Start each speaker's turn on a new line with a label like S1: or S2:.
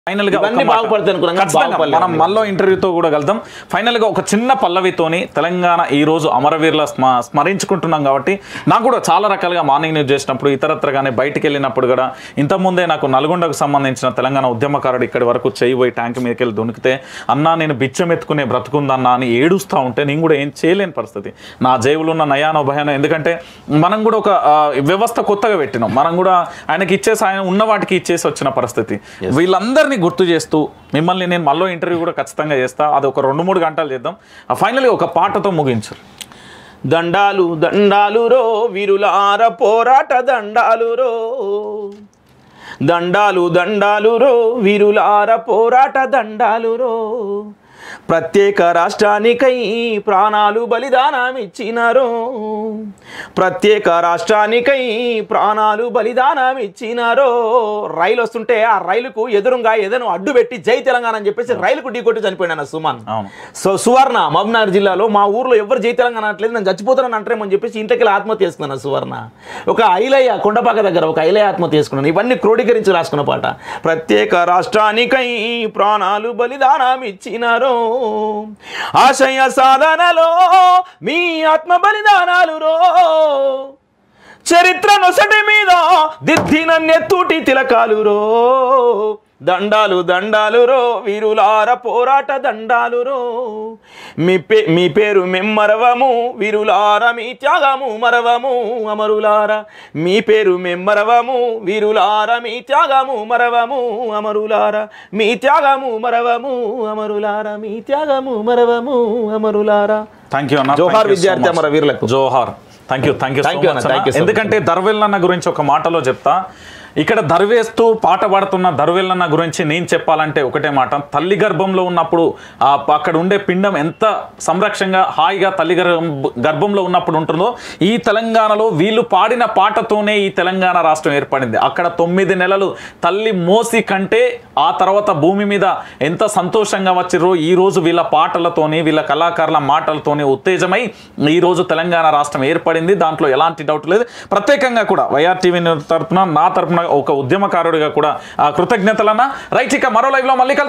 S1: Final గా
S2: ఇవన్నీ
S1: ఒక మాట.
S2: బాగుపడతాయి అనుకున్నాం కానీ
S1: ఖచ్చితంగా
S2: బాగుపడలేదు.
S1: మనం మళ్ళీ ఇంటర్వ్యూతో కూడా కలుద్దాం ఫైనల్ గా ఒక చిన్న పల్లవితోని తెలంగాణ ఈ రోజు అమరవీరుల స్మ స్మరించుకుంటున్నాం కాబట్టి నాకు కూడా చాలా రకాలుగా మార్నింగ్ న్యూస్ చేసినప్పుడు ఇతరత్ర కానీ బయటికి వెళ్ళినప్పుడు కూడా ఇంతకుముందే నాకు నల్గొండకు సంబంధించిన తెలంగాణ ఉద్యమకారుడు ఇక్కడి వరకు చేయి పోయి ట్యాంక్ మీదకి వెళ్ళి దునికితే అన్నా నేను బిచ్చం ఎత్తుకునే బ్రతుకుందన్నా అని ఏడుస్తూ ఉంటే నేను కూడా ఏం చేయలేని పరిస్థితి నా జేబులో ఉన్న నయానో భయానో ఎందుకంటే మనం కూడా ఒక ఆ, వ్యవస్థ కొత్తగా పెట్టినాం మనం కూడా ఆయనకి ఇచ్చేసి ఆయన ఉన్న వాటికి ఇచ్చేసి వచ్చిన పరిస్థితి వీళ్ళందరినీ గుర్తు చేస్తూ మిమ్మల్ని నేను మళ్ళీ ఇంటర్వ్యూ కూడా ఖచ్చితంగా చేస్తా అది ఒక రెండు మూడు గంటలు చేద్దాం ఫైనల్గా ఒక పాటతో ముగించు
S2: దండాలు దండాలు రో వీరులార పోరాట దండాలు రో దండాలు దండాలు రో వీరులార పోరాట దండాలు రో ప్రత్యేక రాష్ట్రానికై ప్రాణాలు బలిదానం ఇచ్చినారో ప్రత్యేక రాష్ట్రానికై ప్రాణాలు బలిదానం ఇచ్చినారో రైలు వస్తుంటే ఆ రైలుకు ఎదురుగా ఏదైనా అడ్డు పెట్టి జై తెలంగాణ అని చెప్పేసి రైలుకు ఢీకొట్టి చనిపోయినా సుమన్
S1: అవును
S2: సో సువర్ణ మహబూబ్నగర్ జిల్లాలో మా ఊర్లో ఎవరు జై తెలంగాణ అనట్లేదు నేను చచ్చిపోతానని అంటారేమని చెప్పేసి ఇంటికి వెళ్ళి ఆత్మహత్య చేసుకున్నాను సువర్ణ ఒక ఐలయ్య కొండపాక దగ్గర ఒక ఐలయ్య ఆత్మహత్య చేసుకున్నాను ఇవన్నీ క్రోడీకరించి రాసుకున్న పాట ప్రత్యేక రాష్ట్రానికై ప్రాణాలు బలిదానం ఇచ్చినారో ఆశయ సాధనలో మీ ఆత్మ బలిదానాలు రో చరిత్ర నొసటి మీద దిద్దిన నెత్తూటి తిలకాలు రో దండాలు దండాలు రో వీరులార పోరాట దండాలు రో మీ పే మీ పేరు మెమ్మరవము వీరులార మీ త్యాగము మరవము అమరులార మీ పేరు మెమ్మరవము వీరులార మీ త్యాగము మరవము అమరులార మీ త్యాగము మరవము అమరులార మీ త్యాగము మరవము అమరులారా
S1: థ్యాంక్ యూ అన్న
S2: జోహార్
S1: Thank you so
S2: విద్యార్థి
S1: much.
S2: అమర వీరులకు.
S1: జోహార్ thank you thank you
S2: Thank you అన్న, thank you so much.
S1: ఎందుకంటే దర్వెల్లన్న గురించి ఒక మాటలో చెప్తా ఇక్కడ దర్వేస్తూ పాట పాడుతున్న దర్వెల్లన్న గురించి నేను చెప్పాలంటే ఒకటే మాట తల్లి గర్భంలో ఉన్నప్పుడు ఆ ప- అక్కడ ఉండే పిండం ఎంత సంరక్షంగా హాయిగా తల్లి గర్భం- గర్భంలో ఉన్నప్పుడు ఉంటుందో ఈ తెలంగాణలో వీళ్ళు పాడిన పాటతోనే ఈ తెలంగాణ రాష్ట్రం ఏర్పడింది అక్కడ తొమ్మిది నెలలు తల్లి మోసి కంటే ఆ తర్వాత భూమి మీద ఎంత సంతోషంగా వచ్చిర్రో ఈ రోజు వీళ్ళ పాటలతోని వీళ్ళ కళాకారుల మాటలతోని ఉత్తేజమై ఈ రోజు తెలంగాణ రాష్ట్రం ఏర్పడింది దాంట్లో ఎలాంటి డౌట్ లేదు ప్రత్యేకంగా కూడా వైఆర్ టీవీ తరపున నా తరపున ఒక ఉద్యమకారుడిగా కూడా ఆ కృతజ్ఞతలన్న రైట్ ఇక మరో లైవ్ లో మళ్ళీ కలుద్దాం.